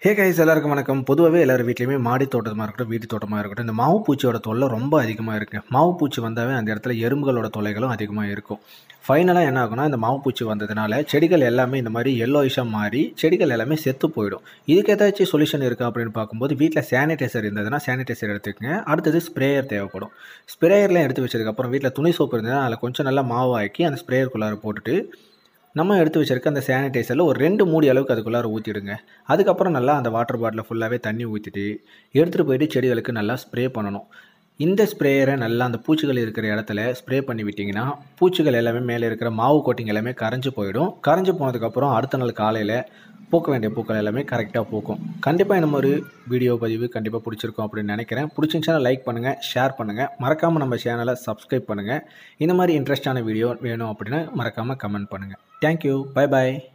hey guys எல்லாருக்கும் வணக்கம் பொதுவாகவே எல்லார் வீட்லேயுமே மாடி தோட்டமாக இருக்கட்டும் வீட்டு தோட்டமாக இருக்கட்டும் இந்த மாவு பூச்சியோட தொல்லை ரொம்ப அதிகமாக இருக்குது மாவு பூச்சி வந்தாவே அந்த இடத்துல எறும்புகளோட தொல்லைகளும் அதிகமாக இருக்கும் ஃபைனலாக என்ன ஆகும்னா இந்த மாவு பூச்சி வந்ததுனால செடிகள் எல்லாமே இந்த மாதிரி எல்லோயிஷாக மாறி செடிகள் எல்லாமே செத்து போயிடும் இதுக்கு ஏதாச்சும் சொல்யூஷன் இருக்கா அப்படின்னு பார்க்கும்போது வீட்டில் சானிடைசர் இருந்ததுன்னா சானிடைசர் எடுத்துக்கங்க அடுத்தது ஸ்ப்ரேயர் தேவைப்படும் ஸ்ப்ரேயர்லாம் எடுத்து வச்சதுக்கப்புறம் வீட்டில் துணி சோப்பு இருந்ததுன்னா அதில் கொஞ்சம் நல்லா மாவு ஆக்கி அந்த ஸ்ப்ரேயருக்குள்ளார போட்டுட்டு நம்ம எடுத்து வச்சிருக்க அந்த சானிடைசரில் ஒரு ரெண்டு மூடி அளவுக்கு அதுக்குள்ளார ஊற்றிடுங்க அதுக்கப்புறம் நல்லா அந்த வாட்டர் பாட்டிலில் ஃபுல்லாகவே தண்ணி ஊற்றிட்டு எடுத்துகிட்டு போயிட்டு செடிகளுக்கு நல்லா ஸ்ப்ரே பண்ணணும் இந்த ஸ்ப்ரேயரை நல்லா அந்த பூச்சிகள் இருக்கிற இடத்துல ஸ்ப்ரே பண்ணி விட்டிங்கன்னா பூச்சிகள் எல்லாமே மேலே இருக்கிற மாவு கோட்டிங் எல்லாமே கரைஞ்சு போயிடும் கரைஞ்சு போனதுக்கப்புறம் அடுத்த நாள் காலையில் பூக்க வேண்டிய பூக்கள் எல்லாமே கரெக்டாக பூக்கும் கண்டிப்பாக இந்த மாதிரி வீடியோ பதிவு கண்டிப்பாக பிடிச்சிருக்கும் அப்படின்னு நினைக்கிறேன் பிடிச்சிருந்துச்சுன்னா லைக் பண்ணுங்கள் ஷேர் பண்ணுங்கள் மறக்காமல் நம்ம சேனலை சப்ஸ்கிரைப் பண்ணுங்கள் இந்த மாதிரி இன்ட்ரெஸ்டான வீடியோ வேணும் அப்படின்னா மறக்காமல் கமெண்ட் பண்ணுங்கள் தேங்க்யூ பை பாய்